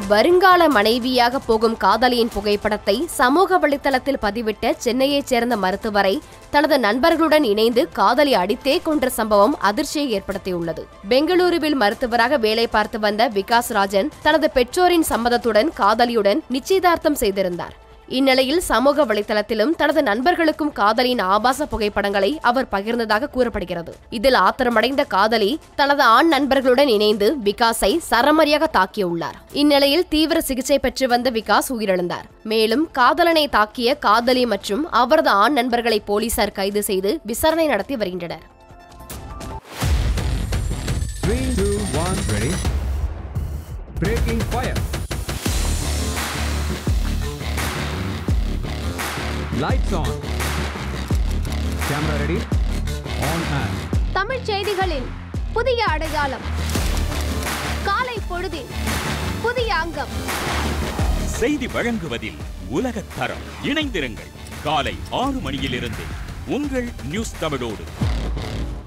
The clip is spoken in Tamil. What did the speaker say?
வருங்கால மனைவியாக போகும் காதலியின் புகைப்படத்தை சமூக வலைத்தளத்தில் பதிவிட்ட சென்னையைச் சேர்ந்த மருத்துவரை தனது நண்பர்களுடன் இணைந்து காதலி அடித்தே கொன்ற சம்பவம் அதிர்ச்சியை ஏற்படுத்தியுள்ளது பெங்களூருவில் மருத்துவராக வேலை பார்த்து வந்த விகாஸ் ராஜன் தனது பெற்றோரின் சம்மதத்துடன் காதலியுடன் நிச்சயதார்த்தம் செய்திருந்தார் இந்நிலையில் சமூக வலைதளத்திலும் தனது நண்பர்களுக்கும் காதலியின் ஆபாச புகைப்படங்களை அவர் பகிர்ந்ததாக கூறப்படுகிறது இதில் ஆத்திரமடைந்த காதலி தனது ஆண் நண்பர்களுடன் இணைந்து விகாஸை சரமரியாக தாக்கியுள்ளார் இந்நிலையில் தீவிர சிகிச்சை பெற்று வந்த விகாஸ் உயிரிழந்தார் மேலும் காதலனை தாக்கிய காதலி மற்றும் அவரது ஆண் நண்பர்களை போலீசார் கைது செய்து விசாரணை நடத்தி வருகின்றனர் Three, two, one, ready. Breaking fire. Lights on. Camera ready. On and. தமிழ்ச் செய்திகளின் புதிய அடையாளம் காலை பொழுதின் புதிய அங்கம் செய்தி வழங்குவதில் உலகத் தரம் இணைந்திருங்கள் காலை ஆறு மணியிலிருந்து உங்கள் நியூஸ் தமிழோடு